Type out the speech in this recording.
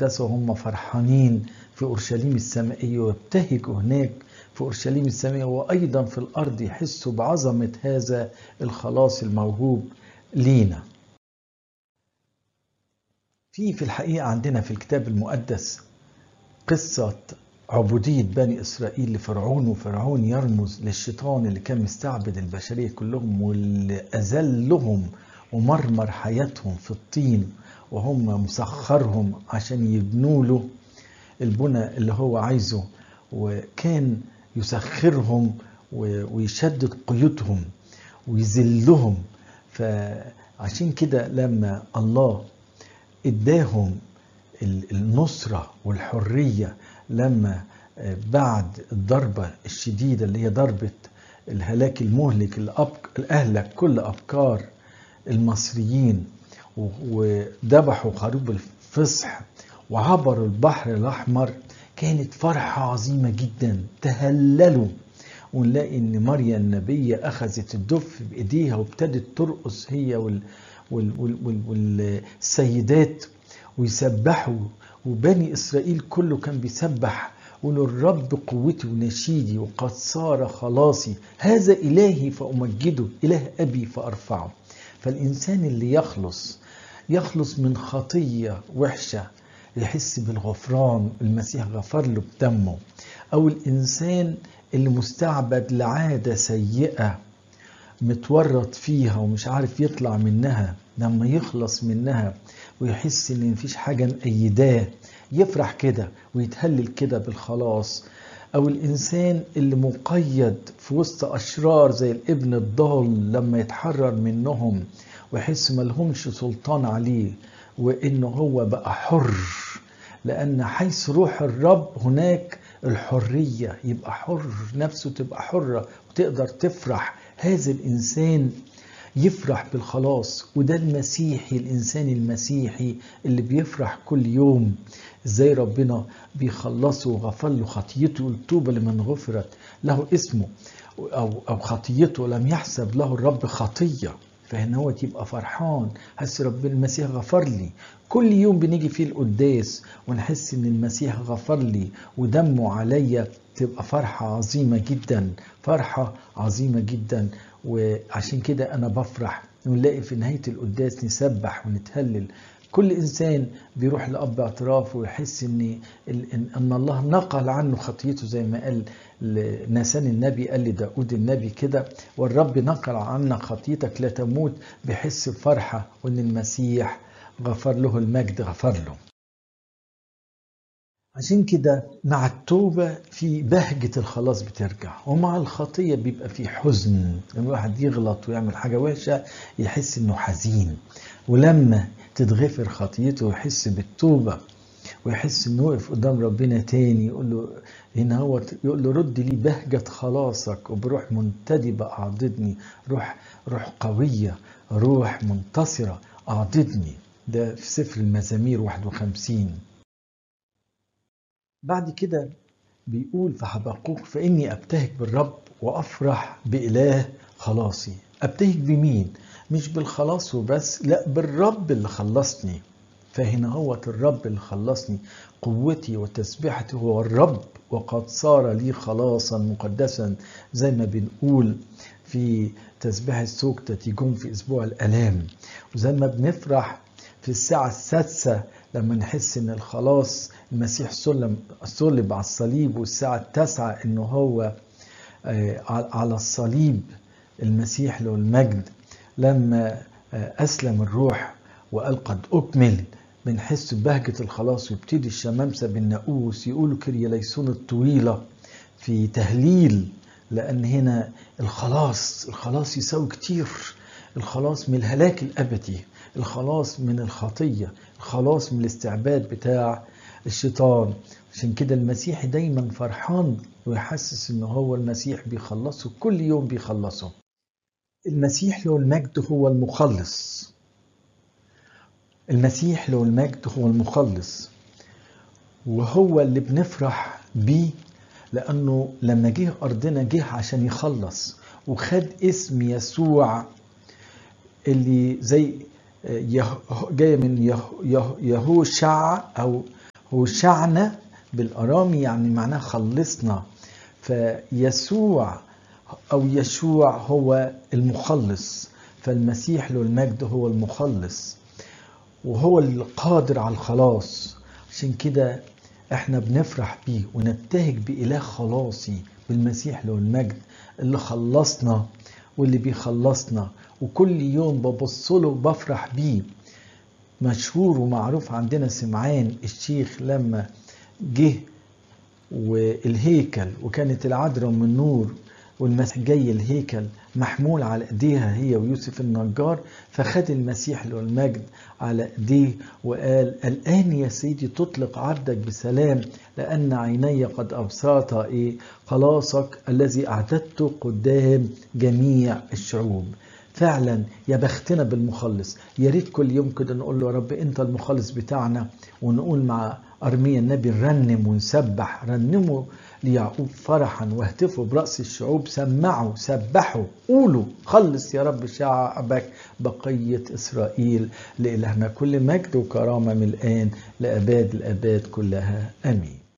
المقدسة وهم فرحانين في أورشليم السمائية ويبتهجوا هناك في أورشليم السمائية وأيضا في الأرض يحسوا بعظمة هذا الخلاص الموهوب لينا في في الحقيقة عندنا في الكتاب المقدس قصة عبودية بني إسرائيل لفرعون وفرعون يرمز للشيطان اللي كان مستعبد البشرية كلهم واللي أذلهم ومرمر حياتهم في الطين وهم مسخرهم عشان يبنوا له البنى اللي هو عايزه وكان يسخرهم ويشدد قيودهم ويذلهم فعشان كده لما الله اداهم النصرة والحرية لما بعد الضربة الشديدة اللي هي ضربة الهلاك المهلك اللي أهلك كل أفكار المصريين وذبحوا خروب الفصح وعبروا البحر الأحمر كانت فرحة عظيمة جدا تهللوا ونلاقي ان مريم النبية اخذت الدف بايديها وابتدت ترقص هي وال وال وال والسيدات ويسبحوا وبني اسرائيل كله كان بيسبح يقولوا الرب قوتي ونشيدي وقد صار خلاصي هذا الهي فامجده اله ابي فارفعه فالانسان اللي يخلص يخلص من خطيه وحشه يحس بالغفران المسيح غفر له بدمه او الانسان اللي مستعبد لعاده سيئه متورط فيها ومش عارف يطلع منها لما يخلص منها ويحس ان مفيش حاجه مأيداه يفرح كده ويتهلل كده بالخلاص او الانسان اللي مقيد في وسط اشرار زي الابن الضال لما يتحرر منهم ويحس ملهمش سلطان عليه وانه هو بقى حر لان حيث روح الرب هناك الحريه يبقى حر نفسه تبقى حره وتقدر تفرح هذا الانسان يفرح بالخلاص وده المسيحي الانسان المسيحي اللي بيفرح كل يوم ازاي ربنا بيخلصه وغفر له خطيته التوبه لمن غفرت له اسمه او او خطيته لم يحسب له الرب خطيه فهنا هو تبقى فرحان حس ربنا المسيح غفر لي كل يوم بنيجي فيه القداس ونحس ان المسيح غفر لي ودمه عليا تبقى فرحة عظيمة جدا فرحة عظيمة جدا وعشان كده انا بفرح ونلاقي في نهاية القداس نسبح ونتهلل كل انسان بيروح لاب اعتراف ويحس ان ان الله نقل عنه خطيته زي ما قال ناسان النبي قال لداود النبي كده والرب نقل عنك خطيتك لا تموت بحس بفرحه وان المسيح غفر له المجد غفر له عشان كده مع التوبة في بهجة الخلاص بترجع ومع الخطية بيبقى في حزن لما الواحد يغلط ويعمل حاجة وحشة يحس انه حزين ولما تتغفر خطيته ويحس بالتوبة ويحس انه وقف قدام ربنا تاني يقول له هنا هو يقول له رد لي بهجة خلاصك وبروح منتدبة أعضدني روح روح قوية روح منتصرة أعضدني ده في سفر المزامير 51 بعد كده بيقول في حبقوق فإني أبتهج بالرب وأفرح بإله خلاصي أبتهج بمين؟ مش بالخلاص وبس لا بالرب اللي خلصني فهنا هو الرب اللي خلصني قوتي وتسبيحتي هو الرب وقد صار لي خلاصا مقدسا زي ما بنقول في تسبيح السوكتة تيجون في أسبوع الألام وزي ما بنفرح في الساعة السادسة لما نحس ان الخلاص المسيح سلم صلب على الصليب والساعة التاسعة انه هو على الصليب المسيح له المجد لما أسلم الروح وقال قد أكمل بنحس ببهجة الخلاص ويبتدي الشمامسة بالناقوس يقولوا كرياليسون الطويلة في تهليل لأن هنا الخلاص الخلاص يساوي كتير الخلاص من الهلاك الأبدي الخلاص من الخطية الخلاص من الاستعباد بتاع الشيطان عشان كده المسيح دايما فرحان ويحسس ان هو المسيح بيخلصه كل يوم بيخلصه المسيح له المجد هو المخلص المسيح له المجد هو المخلص وهو اللي بنفرح بيه لأنه لما جه أرضنا جه عشان يخلص وخد اسم يسوع اللي زي جاية من يهوشع أو هوشعنا بالأرامي يعني معناه خلصنا فيسوع أو يشوع هو المخلص فالمسيح له المجد هو المخلص وهو القادر على الخلاص عشان كده احنا بنفرح بيه ونبتهج بإله خلاصي بالمسيح له المجد اللي خلصنا واللي بيخلصنا وكل يوم ببص له بفرح بيه مشهور ومعروف عندنا سمعان الشيخ لما جه والهيكل وكانت العذراء من نور والمسيح جاي الهيكل محمول على ايديها هي ويوسف النجار فخد المسيح له المجد على ايديه وقال الان يا سيدي تطلق عبدك بسلام لان عيني قد ابصرتا ايه خلاصك الذي اعددته قدام جميع الشعوب فعلا يا بختنا بالمخلص يا ريت كل يوم كده نقول له يا رب انت المخلص بتاعنا ونقول مع ارميا النبي نرنم ونسبح رنموا ليعقوب فرحا واهتفوا برأس الشعوب سمعوا سبحوا قولوا خلص يا رب شعبك بقية إسرائيل لإلهنا كل مجد وكرامة من الآن لأباد الأباد كلها آمين